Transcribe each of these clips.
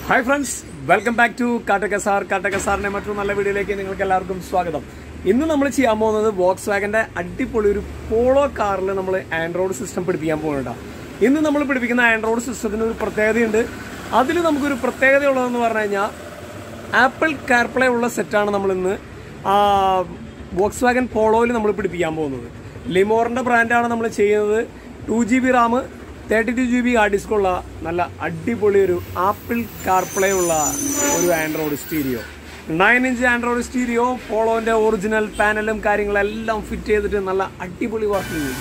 hi friends welcome back to കാട്ടക sir കാട്ടക സാറിന്റെ മറ്റൊരു നല്ല വീഡിയോയിലേക്ക് നിങ്ങൾക്ക് എല്ലാവർക്കും സ്വാഗതം ഇന്ന് നമ്മൾ ചെയ്യാൻ പോകുന്നത് വോക്സ് വാഗന്റെ അടിപൊളി ഒരു പോളോ കാറിൽ നമ്മൾ ആൻഡ്രോയിഡ് സിസ്റ്റം പിടിപ്പിക്കാൻ പോകുന്നുണ്ട് ഇന്ന് നമ്മൾ പിടിപ്പിക്കുന്ന ആൻഡ്രോയിഡ് സിസ്റ്റത്തിന് ഒരു പ്രത്യേകതയുണ്ട് അതിൽ നമുക്കൊരു പ്രത്യേകത ഉള്ളതെന്ന് പറഞ്ഞു കഴിഞ്ഞാൽ ആപ്പിൾ കാർപ്ലേ ഉള്ള സെറ്റാണ് നമ്മൾ ഇന്ന് വോക്സ് വാഗൻ പോളോയിൽ നമ്മൾ പിടിപ്പിക്കാൻ പോകുന്നത് ലിമോറിന്റെ ബ്രാൻഡാണ് നമ്മൾ ചെയ്യുന്നത് two G B RAM thirty two G B hard disk ഉള്ള നല്ല അടിപൊളി ഒരു ആപ്പിൾ കാർപ്ലേ ഉള്ള ഒരു Android stereo nine inch Android stereo പോളോന്റെ ഒറിജിനൽ പാനലും കാര്യങ്ങളെല്ലാം ഫിറ്റ് ചെയ്തിട്ട് നല്ല അടിപൊളി വർക്ക് ചെയ്യും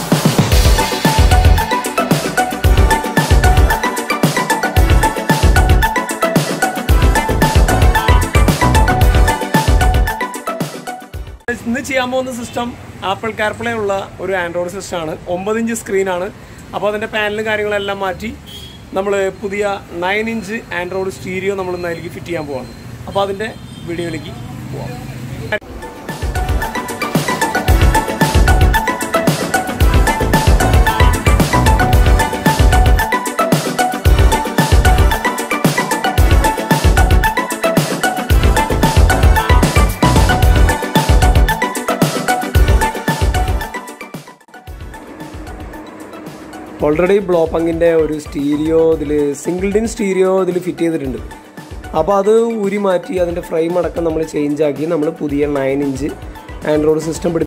ഇന്ന് ചെയ്യാൻ പോകുന്ന സിസ്റ്റം ആപ്പിൾ കാർപ്ലേ ഉള്ള ഒരു ആൻഡ്രോയിഡ് സിസ്റ്റം ആണ് ഒമ്പത് ഇഞ്ച് സ്ക്രീനാണ് അപ്പോൾ അതിൻ്റെ പാനലും കാര്യങ്ങളെല്ലാം മാറ്റി നമ്മൾ പുതിയ നയൻ ഇഞ്ച് ആൻഡ്രോയിഡ് സ്റ്റീരിയോ നമ്മൾ ഇന്ന് അതിലേക്ക് ഫിറ്റ് ചെയ്യാൻ പോവാണ് അപ്പോൾ അതിൻ്റെ വീഡിയോയിലേക്ക് പോവാം ഓൾറെഡി ബ്ലോപ്പങ്ങിൻ്റെ ഒരു സ്റ്റീരിയോ ഇതിൽ സിംഗിൾ ഡിൻ സ്റ്റീരിയോ ഇതിൽ ഫിറ്റ് ചെയ്തിട്ടുണ്ട് അപ്പോൾ അത് ഊരി മാറ്റി അതിൻ്റെ ഫ്രെയിം അടക്കം നമ്മൾ ചേഞ്ച് ആക്കി നമ്മൾ പുതിയ നയൻ ഇഞ്ച് ആൻഡ്രോയിഡ് സിസ്റ്റം പിടി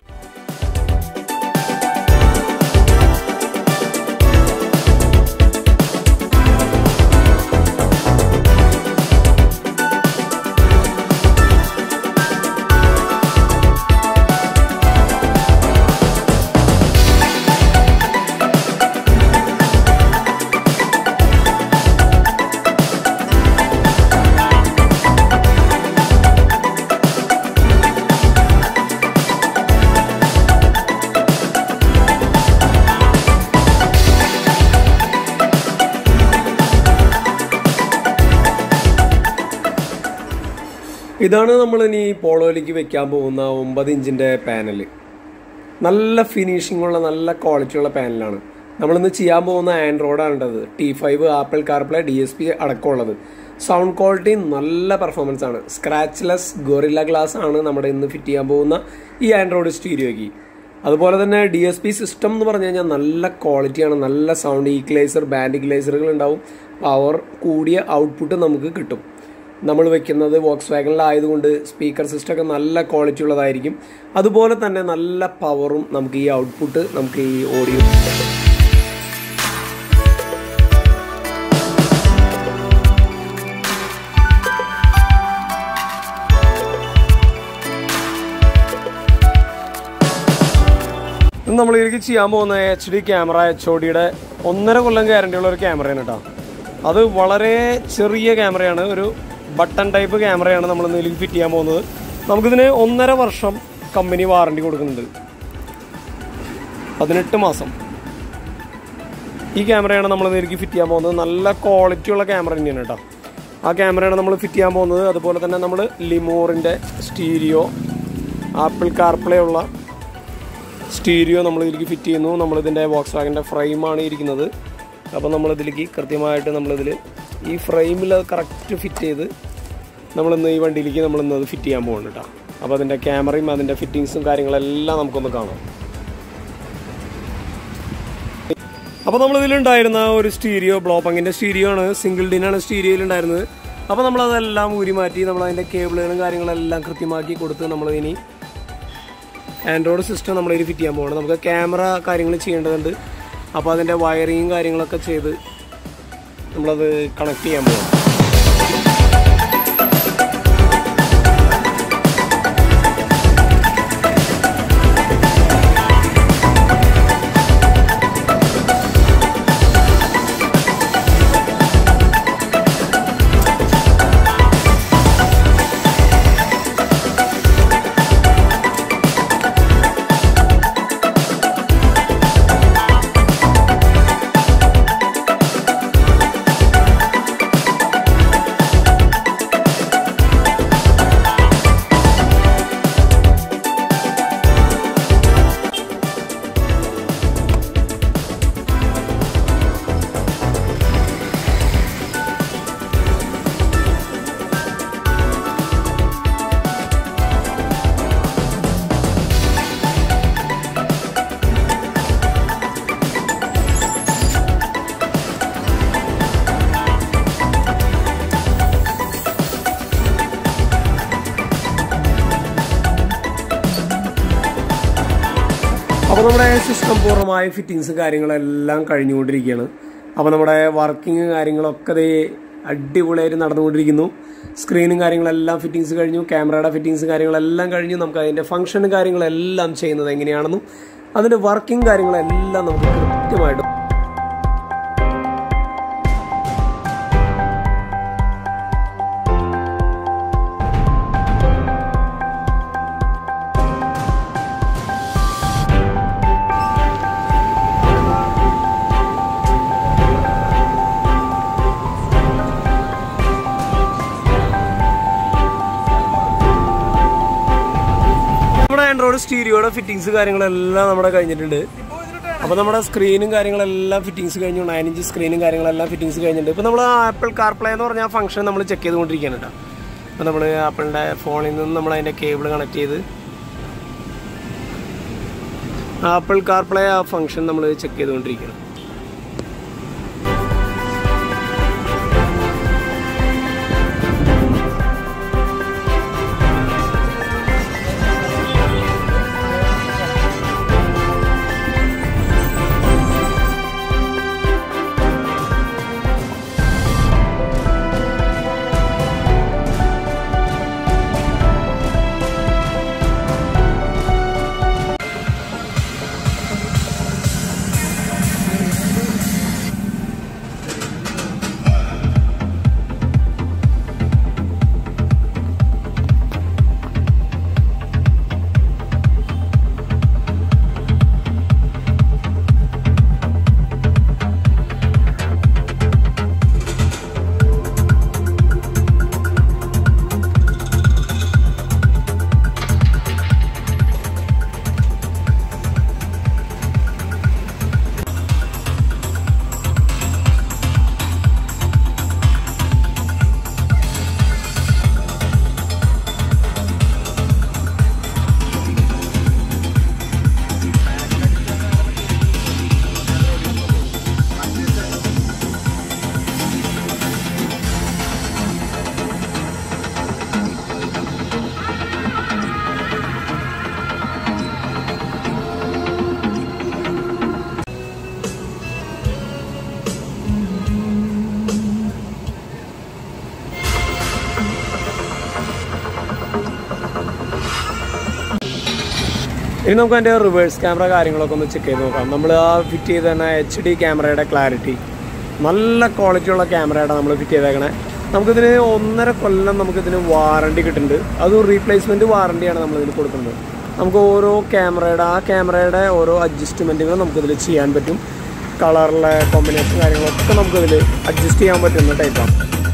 ഇതാണ് നമ്മൾ ഇനി പോളോയിലേക്ക് വെക്കാൻ പോകുന്ന ഒമ്പത് ഇഞ്ചിൻ്റെ പാനൽ നല്ല ഫിനിഷിംഗ് ഉള്ള നല്ല ക്വാളിറ്റി ഉള്ള പാനലാണ് നമ്മളിന്ന് ചെയ്യാൻ പോകുന്ന ആൻഡ്രോയിഡാണ് ഉണ്ടത് T five Apple CarPlay D S P അടക്കമുള്ളത് സൗണ്ട് ക്വാളിറ്റി നല്ല പെർഫോമൻസ് ആണ് സ്ക്രാച്ച്ലെസ് ഗൊറില്ല ഗ്ലാസ് ആണ് നമ്മുടെ ഇന്ന് ഫിറ്റ് ചെയ്യാൻ പോകുന്ന ഈ ആൻഡ്രോയിഡ് സ്റ്റീരിയോയ്ക്ക് അതുപോലെ തന്നെ ഡി എസ് പി സിസ്റ്റം എന്ന് പറഞ്ഞു കഴിഞ്ഞാൽ നല്ല ക്വാളിറ്റിയാണ് നല്ല സൗണ്ട് ഈക്ലൈസർ ബാൻഡ് ഇക്ലൈസറുകൾ ഉണ്ടാവും പവർ കൂടിയ ഔട്ട്പുട്ട് നമുക്ക് കിട്ടും നമ്മൾ വെക്കുന്നത് വോക്സ് വാഗണിലായതുകൊണ്ട് സ്പീക്കർ സിസ്റ്റം ഒക്കെ നല്ല ക്വാളിറ്റി ഉള്ളതായിരിക്കും അതുപോലെ തന്നെ നല്ല പവറും നമുക്ക് ഈ ഔട്ട്പുട്ട് നമുക്ക് ഈ ഓഡിയോ നമ്മൾ ഇതിലേക്ക് ചെയ്യാൻ പോകുന്ന H D camera H O ഡിയുടെ ഒന്നര കൊല്ലം ഗ്യാരണ്ടി ഉള്ള ഒരു ക്യാമറയാണ് കേട്ടോ അത് വളരെ ചെറിയ ക്യാമറയാണ് ഒരു ബട്ടൺ ടൈപ്പ് ക്യാമറയാണ് നമ്മൾ ഇതിലേക്ക് ഫിറ്റ് ചെയ്യാൻ പോകുന്നത് നമുക്കിതിന് ഒന്നര വർഷം കമ്പനി വാറണ്ടി കൊടുക്കുന്നുണ്ട് പതിനെട്ട് മാസം ഈ ക്യാമറയാണ് നമ്മൾ ഇതിലേക്ക് ഫിറ്റ് ചെയ്യാൻ പോകുന്നത് നല്ല ക്വാളിറ്റി ഉള്ള ക്യാമറ തന്നെയാണ് കേട്ടോ ആ ക്യാമറയാണ് നമ്മൾ ഫിറ്റ് ചെയ്യാൻ പോകുന്നത് അതുപോലെ തന്നെ നമ്മൾ ലിമോറിൻ്റെ സ്റ്റീരിയോ ആപ്പിൾ കാർപ്ലേ ഉള്ള സ്റ്റീരിയോ നമ്മൾ ഇതിലേക്ക് ഫിറ്റ് ചെയ്യുന്നു നമ്മളിതിൻ്റെ ബോക്സ് വാഗിൻ്റെ ഫ്രെയിമാണ് ഇരിക്കുന്നത് അപ്പോൾ നമ്മളിതിലേക്ക് കൃത്യമായിട്ട് നമ്മളിതിൽ ഈ ഫ്രെയിമിൽ അത് കറക്റ്റ് ഫിറ്റ് ചെയ്ത് നമ്മളിന്ന് ഈ വണ്ടിയിലേക്ക് നമ്മളിന്ന് അത് ഫിറ്റ് ചെയ്യാൻ പോകുന്നുണ്ട് കേട്ടോ അപ്പോൾ അതിൻ്റെ ക്യാമറയും അതിൻ്റെ ഫിറ്റിങ്സും കാര്യങ്ങളെല്ലാം നമുക്കൊന്ന് കാണാം അപ്പോൾ നമ്മളിതിലുണ്ടായിരുന്ന ഒരു സ്റ്റീരിയോ ബ്ലോപ്പങ്ങിൻ്റെ സ്റ്റീരിയോ ആണ് സിംഗിൾ ഡിനാണ് സ്റ്റീരിയോയിൽ ഉണ്ടായിരുന്നത് അപ്പോൾ നമ്മളതെല്ലാം ഊരി മാറ്റി നമ്മൾ അതിൻ്റെ കേബിളുകളും കാര്യങ്ങളെല്ലാം കൃത്യമാക്കി കൊടുത്ത് നമ്മൾ ഇനി ആൻഡ്രോയിഡ് സിസ്റ്റം നമ്മളിതിൽ ഫിറ്റ് ചെയ്യാൻ പോകണം നമുക്ക് ക്യാമറ കാര്യങ്ങൾ ചെയ്യേണ്ടതുണ്ട് അപ്പോൾ അതിൻ്റെ വയറിങ്ങും കാര്യങ്ങളൊക്കെ ചെയ്ത് നമ്മളത് കണക്ട് ചെയ്യാൻ പോകണം അപ്പോൾ നമ്മുടെ സിസ്റ്റം പൂർണ്ണമായ ഫിറ്റിങ്സ് കാര്യങ്ങളെല്ലാം കഴിഞ്ഞുകൊണ്ടിരിക്കുകയാണ് അപ്പോൾ നമ്മുടെ വർക്കിംഗ് കാര്യങ്ങളൊക്കെ ദേ അടിപൊളിയായിട്ട് നടന്നുകൊണ്ടിരിക്കുന്നു സ്ക്രീനും കാര്യങ്ങളെല്ലാം ഫിറ്റിങ്സ് കഴിഞ്ഞു ക്യാമറയുടെ ഫിറ്റിങ്സ് കാര്യങ്ങളെല്ലാം കഴിഞ്ഞു നമുക്ക് അതിൻ്റെ ഫംഗ്ഷനും കാര്യങ്ങളെല്ലാം ചെയ്യുന്നത് എങ്ങനെയാണെന്നും അതിൻ്റെ വർക്കിംഗ് കാര്യങ്ങളെല്ലാം നമുക്ക് കൃത്യമായിട്ട് നമ്മുടെ ആൻഡ്രോയിഡ് സ്റ്റീരിയോയുടെ ഫിറ്റിങ്സ് കാര്യങ്ങളെല്ലാം നമ്മുടെ കഴിഞ്ഞിട്ടുണ്ട് അപ്പോൾ നമ്മുടെ സ്ക്രീനും കാര്യങ്ങളെല്ലാം ഫിറ്റിങ്സ് കഴിഞ്ഞു നയൻ ഇഞ്ച് സ്ക്രീനും കാര്യങ്ങളെല്ലാം ഫിറ്റിങ്സ് കഴിഞ്ഞിട്ടുണ്ട് ഇപ്പോൾ നമ്മൾ ആപ്പിൾ കാർപ്ലേ എന്ന് പറഞ്ഞ ഫംഗ്ഷൻ നമ്മൾ ചെക്ക് ചെയ്തുകൊണ്ടിരിക്കുകയാണ് കേട്ടോ അപ്പോൾ നമ്മൾ ആപ്പിളിൻ്റെ ഫോണിൽ നിന്ന് നമ്മൾ അതിൻ്റെ കേബിൾ കണക്ട് ചെയ്ത് ആപ്പിൾ കാർപ്ലേ ആ ഫംഗ്ഷൻ നമ്മൾ ചെക്ക് ചെയ്തുകൊണ്ടിരിക്കുകയാണ് ഇനി നമുക്ക് അതിൻ്റെ റിവേഴ്സ് ക്യാമറ കാര്യങ്ങളൊക്കെ ഒന്ന് ചെക്ക് ചെയ്ത് നോക്കാം നമ്മൾ ആ ഫിറ്റ് ചെയ്ത് തന്നെ എച്ച് ഡി ക്യാമറയുടെ ക്ലാരിറ്റി നല്ല ക്വാളിറ്റി ഉള്ള ക്യാമറയുടെ നമ്മൾ ഫിറ്റ് ചെയ്തേക്കണേ നമുക്കിതിന് ഒന്നര കൊല്ലം നമുക്കിതിന് വാറണ്ടി കിട്ടുന്നുണ്ട് അത് റീപ്ലേസ്മെൻറ്റ് വാറണ്ടിയാണ് നമ്മളിതിന് കൊടുക്കുന്നത് നമുക്ക് ഓരോ ക്യാമറയുടെ ആ ക്യാമറയുടെ ഓരോ അഡ്ജസ്റ്റ്മെൻറ്റുകൾ നമുക്കിതിൽ ചെയ്യാൻ പറ്റും കളറിലെ കോമ്പിനേഷൻ കാര്യങ്ങളൊക്കെ നമുക്കിതിൽ അഡ്ജസ്റ്റ് ചെയ്യാൻ പറ്റുന്ന ടൈപ്പാണ്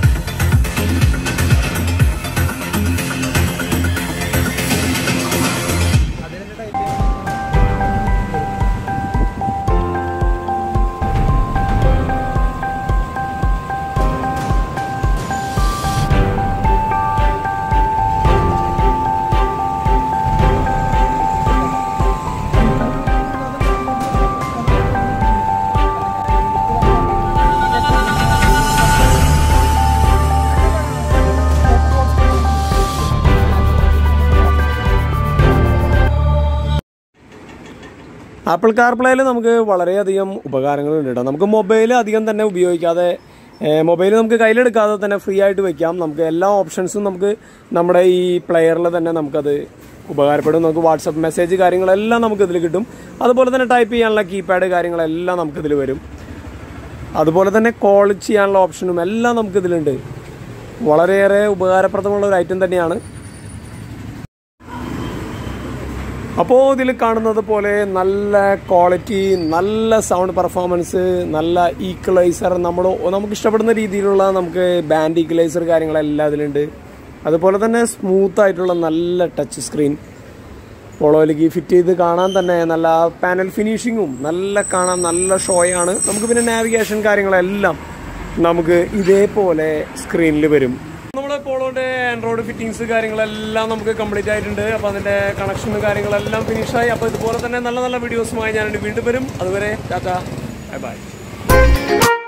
ആപ്പിൾ കാർപ്ലേയിൽ നമുക്ക് വളരെയധികം ഉപകാരങ്ങളുണ്ട് കേട്ടോ നമുക്ക് മൊബൈൽ അധികം തന്നെ ഉപയോഗിക്കാതെ മൊബൈൽ നമുക്ക് കയ്യിലെടുക്കാതെ തന്നെ ഫ്രീ ആയിട്ട് വെക്കാം നമുക്ക് എല്ലാ ഓപ്ഷൻസും നമുക്ക് നമ്മുടെ ഈ പ്ലെയറിൽ തന്നെ നമുക്കത് ഉപകാരപ്പെടും നമുക്ക് വാട്സപ്പ് മെസ്സേജ് കാര്യങ്ങളെല്ലാം നമുക്ക് ഇതിൽ കിട്ടും അതുപോലെ തന്നെ ടൈപ്പ് ചെയ്യാനുള്ള കീപാഡ് കാര്യങ്ങളെല്ലാം നമുക്കിതിൽ വരും അതുപോലെ തന്നെ കോൾ ചെയ്യാനുള്ള ഓപ്ഷനും എല്ലാം നമുക്കിതിലുണ്ട് വളരെയേറെ ഉപകാരപ്രദമുള്ള ഒരു ഐറ്റം തന്നെയാണ് അപ്പോൾ ഇതിൽ കാണുന്നത് പോലെ നല്ല ക്വാളിറ്റി നല്ല സൗണ്ട് പെർഫോമൻസ് നല്ല ഈക്വലൈസർ നമ്മൾ നമുക്ക് ഇഷ്ടപ്പെടുന്ന രീതിയിലുള്ള നമുക്ക് ബാൻഡ് ഈക്വലൈസർ കാര്യങ്ങളെല്ലാം ഇതിലുണ്ട് അതുപോലെ തന്നെ സ്മൂത്ത് ആയിട്ടുള്ള നല്ല ടച്ച് സ്ക്രീൻ പോളോയിലേക്ക് ഫിറ്റ് ചെയ്ത് കാണാൻ തന്നെ നല്ല പാനൽ ഫിനിഷിങ്ങും നല്ല കാണാൻ നല്ല ഷോയാണ് നമുക്ക് പിന്നെ നാവിഗേഷൻ കാര്യങ്ങളെല്ലാം നമുക്ക് ഇതേപോലെ സ്ക്രീനിൽ വരും നമ്മുടെ പോളോന്റെ ആൻഡ്രോയിഡ് ഫിറ്റിങ്സ് കാര്യങ്ങളെല്ലാം നമുക്ക് കംപ്ലീറ്റ് ആയിട്ടുണ്ട് അപ്പോൾ അതിന്റെ കണക്ഷനും കാര്യങ്ങളെല്ലാം ഫിനിഷായി അപ്പോൾ ഇതുപോലെ തന്നെ നല്ല നല്ല വീഡിയോസുമായി ഞാൻ വീണ്ടും വരും അതുവരെ ടാറ്റ ബൈ ബൈ